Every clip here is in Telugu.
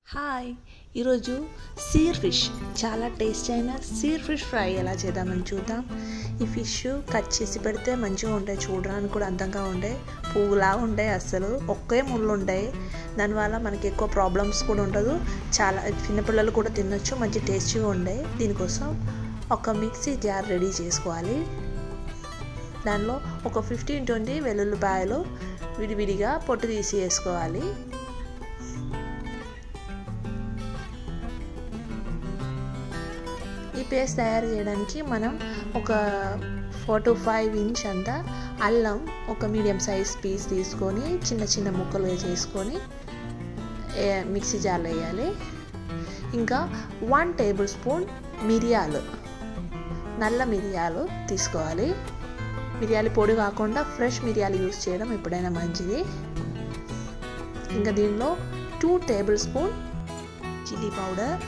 హాయ్ ఈరోజు సీర్ ఫిష్ చాలా టేస్ట్ అయిన సీర్ ఫిష్ ఫ్రై ఎలా చేద్దామని చూద్దాం ఈ ఫిష్ కట్ చేసి పెడితే మంచిగా ఉంటాయి చూడడానికి కూడా అందంగా ఉంటాయి పువ్వులా ఉంటాయి అస్సలు ఒకే ముళ్ళు ఉంటాయి దానివల్ల మనకి ఎక్కువ ప్రాబ్లమ్స్ కూడా ఉండదు చాలా చిన్నపిల్లలు కూడా తినొచ్చు మంచి టేస్టీగా ఉంటాయి దీనికోసం ఒక మిక్సీ జార్ రెడీ చేసుకోవాలి దానిలో ఒక ఫిఫ్టీన్ ట్వంటీ వెల్లుల్లిపాయలు విడివిడిగా పొట్టు తీసి వేసుకోవాలి ఈ పేస్ట్ తయారు చేయడానికి మనం ఒక ఫోర్ టు ఫైవ్ ఇంచ్ అంతా అల్లం ఒక మీడియం సైజ్ పీస్ తీసుకొని చిన్న చిన్న ముక్కలుగా చేసుకొని మిక్సీ జార్లో వేయాలి ఇంకా వన్ టేబుల్ స్పూన్ మిరియాలు నల్ల మిరియాలు తీసుకోవాలి మిరియాలు పొడి కాకుండా ఫ్రెష్ మిరియాలు యూస్ చేయడం ఎప్పుడైనా మంచిది ఇంకా దీనిలో two tablespoon chilli powder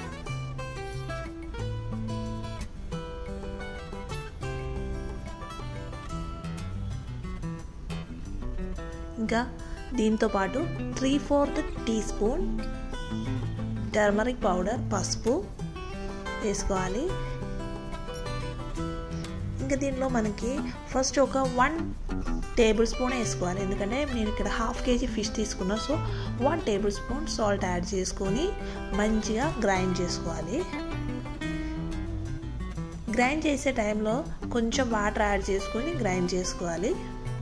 ఇంకా దీంతో పాటు three fourth teaspoon turmeric powder పసుపు వేసుకోవాలి ఇంకా దీనిలో మనకి ఫస్ట్ ఒక వన్ టేబుల్ స్పూన్ వేసుకోవాలి ఎందుకంటే నేను ఇక్కడ హాఫ్ కేజీ ఫిష్ తీసుకున్నా so one tablespoon salt add చేసుకొని మంచిగా గ్రైండ్ చేసుకోవాలి గ్రైండ్ చేసే టైంలో కొంచెం వాటర్ యాడ్ చేసుకొని గ్రైండ్ చేసుకోవాలి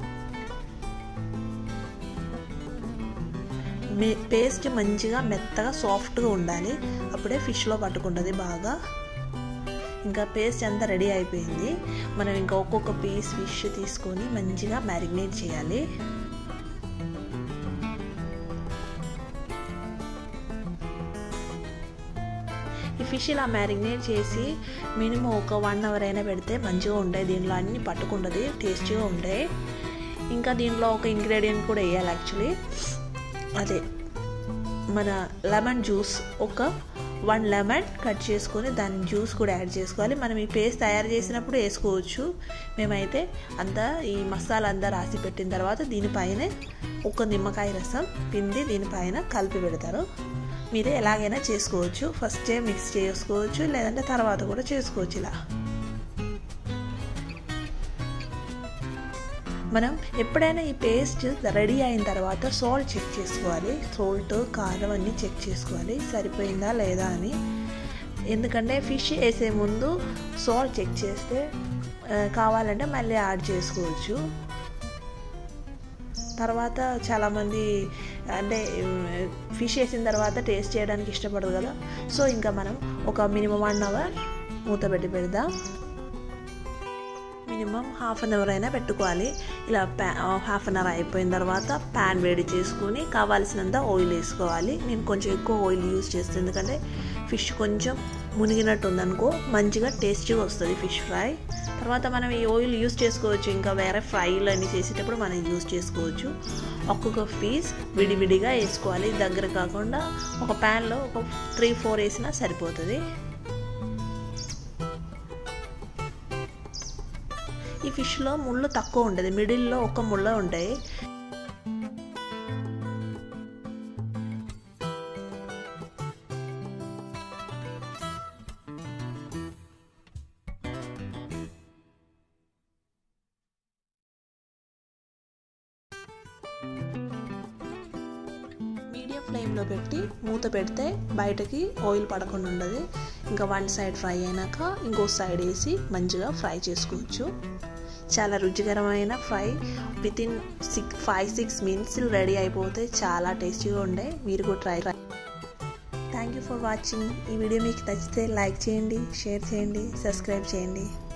పేస్ట్ మంచిగా మెత్తగా సాఫ్ట్గా ఉండాలి అప్పుడే ఫిష్లో పట్టుకుంటుంది బాగా ఇంకా పేస్ట్ అంతా రెడీ అయిపోయింది మనం ఇంకా ఒక్కొక్క పీస్ ఫిష్ తీసుకొని మంచిగా మ్యారినేట్ చేయాలి ఈ ఫిష్ ఇలా మ్యారినేట్ చేసి మినిమం ఒక వన్ అవర్ అయినా పెడితే మంచిగా ఉంటాయి దీనిలో అన్నీ పట్టుకుంటుంది టేస్టీగా ఉంటాయి ఇంకా దీనిలో ఒక ఇంగ్రీడియంట్ కూడా వేయాలి యాక్చువల్లీ అదే మన లెమన్ జ్యూస్ ఒక వన్ లెమన్ కట్ చేసుకొని దాని జ్యూస్ కూడా యాడ్ చేసుకోవాలి మనం ఈ పేస్ట్ తయారు చేసినప్పుడు వేసుకోవచ్చు మేమైతే అంతా ఈ మసాలా అంతా రాసి పెట్టిన తర్వాత దీనిపైన ఒక నిమ్మకాయ రసం పిండి దీనిపైన కలిపి పెడతారు మీరే ఎలాగైనా చేసుకోవచ్చు ఫస్టే మిక్స్ చేసుకోవచ్చు లేదంటే తర్వాత కూడా చేసుకోవచ్చు ఇలా మనం ఎప్పుడైనా ఈ పేస్ట్ రెడీ అయిన తర్వాత సాల్ట్ చెక్ చేసుకోవాలి సాల్ట్ కారం అన్నీ చెక్ చేసుకోవాలి సరిపోయిందా లేదా అని ఎందుకంటే ఫిష్ వేసే ముందు సాల్ట్ చెక్ చేస్తే కావాలంటే మళ్ళీ యాడ్ చేసుకోవచ్చు తర్వాత చాలామంది అంటే ఫిష్ వేసిన తర్వాత టేస్ట్ చేయడానికి ఇష్టపడదు కదా సో ఇంకా మనం ఒక మినిమం వన్ అవర్ మూత పెట్టి పెడదాం మినిమం హాఫ్ అన్ అవర్ అయినా పెట్టుకోవాలి ఇలా ప్యా హాఫ్ అన్ అవర్ అయిపోయిన తర్వాత ప్యాన్ వేడి చేసుకుని కావాల్సినంత ఆయిల్ వేసుకోవాలి నేను కొంచెం ఎక్కువ ఆయిల్ యూజ్ చేస్తాను ఎందుకంటే ఫిష్ కొంచెం మునిగినట్టు ఉందనుకో మంచిగా టేస్టీగా వస్తుంది ఫిష్ ఫ్రై తర్వాత మనం ఈ ఆయిల్ యూజ్ చేసుకోవచ్చు ఇంకా వేరే ఫ్రైలు అన్నీ చేసేటప్పుడు మనం యూజ్ చేసుకోవచ్చు ఒక్కొక్క పీస్ విడివిడిగా వేసుకోవాలి దగ్గర కాకుండా ఒక ప్యాన్లో ఒక త్రీ ఫోర్ వేసినా సరిపోతుంది ఈ ఫిష్లో ముళ్ళు తక్కువ ఉంటుంది మిడిల్లో ఒక ముళ్ళ ఉంటాయి మీడియం ఫ్లేమ్లో పెట్టి మూత పెడితే బయటకి ఆయిల్ పడకుండా ఉండదు ఇంకా వన్ సైడ్ ఫ్రై అయినాక ఇంకో సైడ్ వేసి మంచిగా ఫ్రై చేసుకోవచ్చు చాలా రుచికరమైన fry with in six five six minutes ready అయిపోతే చాలా టేస్టీగా ఉండే మీరు కూడా try thank you for watching ఈ వీడియో మీకు నచ్చితే లైక్ చేయండి షేర్ చేయండి సబ్స్క్రైబ్ చేయండి